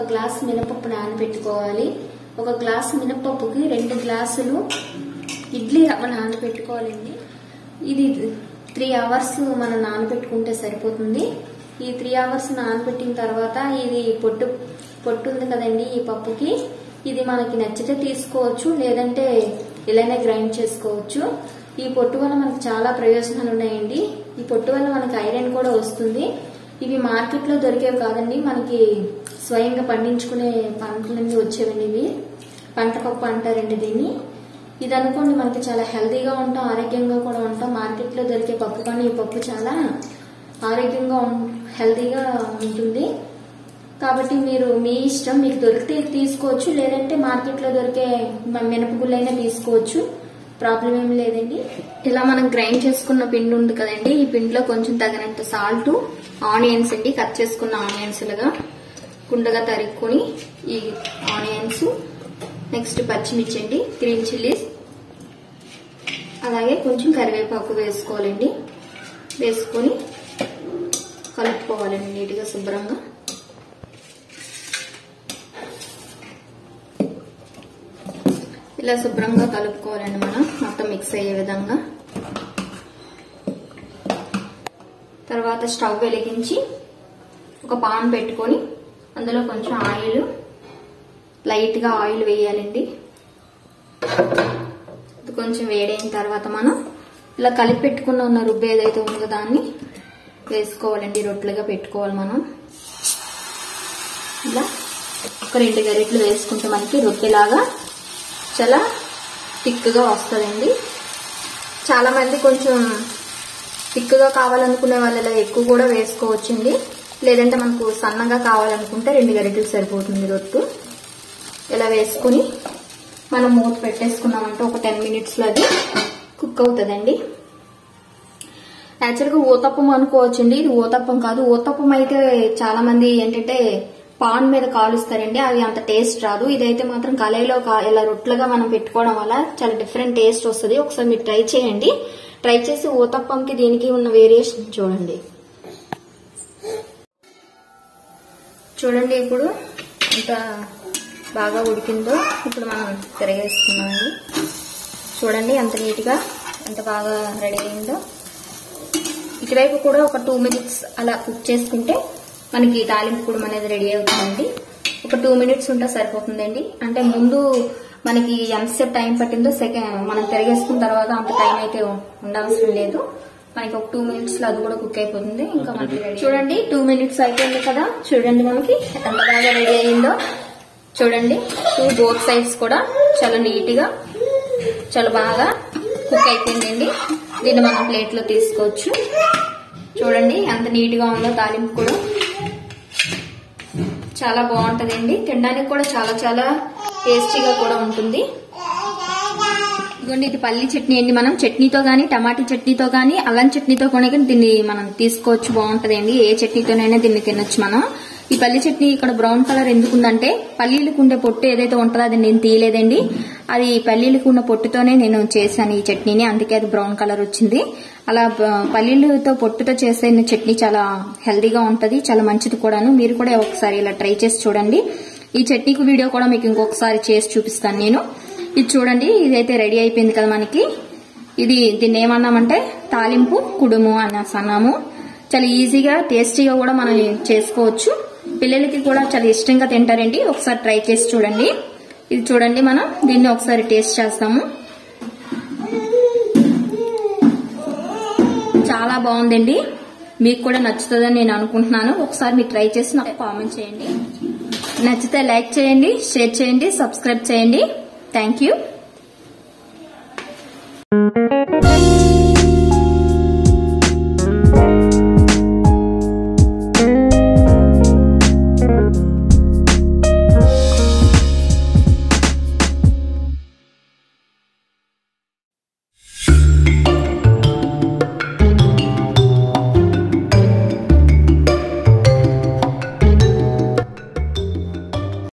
Glass మినపప్పు నానబెట్టుకోవాలి ఒక గ్లాస్ మినపప్పుకి రెండు గ్లాసులు ఇడ్లీ రవ్వ నానబెట్టుకోవాలండి ఇది త్రీ అవర్స్ మనం నానబెట్టుకుంటే సరిపోతుంది ఈ త్రీ అవర్స్ నానబెట్టిన తర్వాత ఇది పొట్టు పొట్టు ఉంది కదండి ఈ పప్పుకి ఇది మనకి నచ్చితే తీసుకోవచ్చు లేదంటే ఇలానే గ్రైండ్ చేసుకోవచ్చు ఈ పొట్టు వల్ల మనకు చాలా ప్రయోజనాలు ఉన్నాయండి ఈ పొట్టు వల్ల మనకి ఐరన్ కూడా వస్తుంది ఇవి మార్కెట్లో దొరికేవి కాదండి మనకి స్వయంగా పండించుకునే పంటల నుండి వచ్చేవండి ఇవి పంట పప్పు అంటారండి దీన్ని ఇది అనుకోండి మనకి చాలా హెల్తీగా ఉంటాం ఆరోగ్యంగా కూడా ఉంటాం మార్కెట్లో దొరికే పప్పు కానీ ఈ పప్పు చాలా ఆరోగ్యంగా ఉం- హెల్తీగా ఉంటుంది కాబట్టి మీరు మీ ఇష్టం మీకు దొరికితే ఇది తీసుకోవచ్చు లేదంటే మార్కెట్లో దొరికే మ- మినపగుళ్ళైనా తీసుకోవచ్చు ప్రాబ్లం ఏం లేదండి ఇలా మనం గ్రైండ్ చేసుకున్న పిండి ఉంది కదండి ఈ పిండిలో కొంచెం తగినంత సాల్ట్ ఆనియన్స్ అండి కట్ చేసుకున్న ఆనియన్స్ లాగా గుండగా తరుక్కొని ఈ ఆనియన్స్ నెక్స్ట్ పచ్చిమిర్చి అండి గ్రీన్ చిల్లీస్ అలాగే కొంచెం కరివేపాకు వేసుకోవాలండి వేసుకొని కలుపుకోవాలండి నీట్గా శుభ్రంగా ఇలా శుభ్రంగా కలుపుకోవాలండి మనం మొత్తం మిక్స్ అయ్యే విధంగా తర్వాత స్టవ్ వెలిగించి ఒక పాన్ పెట్టుకొని అందులో కొంచెం ఆయిల్ లైట్గా ఆయిల్ వేయాలండి ఇది కొంచెం వేడైన తర్వాత మనం ఇలా కలిపి పెట్టుకున్న ఉన్న రుబ్బు ఏదైతే ఉందో దాన్ని వేసుకోవాలండి రొట్టెలుగా పెట్టుకోవాలి మనం ఇలా ఒక రెండు గరిటలు వేసుకుంటే మనకి రొట్టెలాగా చాలా థిక్గా వస్తుందండి చాలా మంది కొంచెం థిక్గా కావాలనుకునే వాళ్ళు ఇలా ఎక్కువ కూడా వేసుకోవచ్చండి లేదంటే మనకు సన్నగా కావాలనుకుంటే రెండు గరిటెలు సరిపోతుంది రొట్టు ఇలా వేసుకుని మనం మూత పెట్టేసుకున్నామంటే ఒక టెన్ మినిట్స్లో అది కుక్ అవుతుందండి యాక్చువల్గా ఊతప్పం అనుకోవచ్చండి ఇది ఊతప్పం కాదు ఊతప్పం అయితే చాలా మంది ఏంటంటే పాన్ మీద కాలుస్తారండి అవి అంత టేస్ట్ రాదు ఇదైతే మాత్రం కళాయిలో కా- ఇలా రొట్లుగా మనం పెట్టుకోవడం వల్ల చాలా డిఫరెంట్ టేస్ట్ వస్తుంది ఒకసారి మీరు ట్రై చేయండి ట్రై చేసి ఊతప్పంకి దీనికి ఉన్న వేరియేషన్ చూడండి చూడండి ఇప్పుడు ఎంత బాగా ఉడికిందో ఇప్పుడు మనం తిరగేసుకున్నామండి చూడండి ఎంత నీట్గా ఎంత బాగా రెడీ అయిందో ఇటువైపు కూడా ఒక టూ మినిట్స్ అలా కుక్ చేసుకుంటే మనకి తాలింపు కూడా అనేది రెడీ అవుతుందండి ఒక టూ మినిట్స్ ఉంటే సరిపోతుందండి అంటే ముందు మనకి ఎంతసేపు టైం పట్టిందో సెకండ్ మనం తిరిగేసుకున్న తర్వాత అంత టైం అయితే ఉండాల్సిన లేదు మనకి ఒక టూ మినిట్స్ లో అది కూడా కుక్ అయిపోతుంది ఇంకా మనకి ready. చూడండి టూ మినిట్స్ అయిపోయింది కదా చూడండి మనకి ఎంత బాగా రెడీ అయిందో చూడండి టూ బోత్ సైడ్స్ కూడా చాలా నీట్ గా చాలా బాగా కుక్ అయిపోయిందండి దీన్ని మనం ప్లేట్ లో తీసుకోవచ్చు చూడండి ఎంత నీట్ గా ఉందో తాలింపు కూడా చాలా బాగుంటదండి తినడానికి కూడా చాలా చాలా టేస్టీగా కూడా ఉంటుంది ఇదిగోండి ఇది పల్లి చట్నీ అండి మనం చట్నీతో గానీ టమాటా చట్నీతో గానీ అల్లం చట్నీతో కూడా దీన్ని మనం తీసుకోవచ్చు బాగుంటదండి ఏ చట్నీతోనైనా దీన్ని తినొచ్చు మనం ఈ పల్లి చట్నీ ఇక్కడ బ్రౌన్ కలర్ ఎందుకుందంటే పల్లీలకు ఉండే పొట్టు ఏదైతే ఉంటుందో అది నేను తీయలేదండి అది పల్లీలకు ఉన్న పొట్టుతోనే నేను చేశాను ఈ చట్నీని అందుకే అది బ్రౌన్ కలర్ వచ్చింది అలా బ- పల్లీలతో పొట్టుతో చేసే చట్నీ చాలా హెల్దీగా ఉంటది చాలా మంచిది కూడాను మీరు కూడా ఒకసారి ఇలా ట్రై చేసి చూడండి ఈ చట్నీకి వీడియో కూడా మీకు ఇంకొకసారి చేసి చూపిస్తాను నేను ఇది చూడండి ఇదైతే రెడీ అయిపోయింది కదా మనకి ఇది దీన్ని ఏమన్నామంటే తాలింపు కుడుము అనేసి అన్నాము చాలా ఈజీగా టేస్టీగా కూడా మనం చేసుకోవచ్చు పిల్లలకి కూడా చాలా ఇష్టంగా తింటారండి ఒకసారి ట్రై చేసి చూడండి ఇది చూడండి మనం దీన్ని ఒకసారి టేస్ట్ చేస్తాము చాలా బాగుందండి మీకు కూడా నచ్చుతుందని నేను అనుకుంటున్నాను ఒకసారి మీరు ట్రై చేసి నాకు కామెంట్ చేయండి నచ్చితే లైక్ చేయండి షేర్ చేయండి సబ్స్క్రైబ్ చేయండి థ్యాంక్ యూ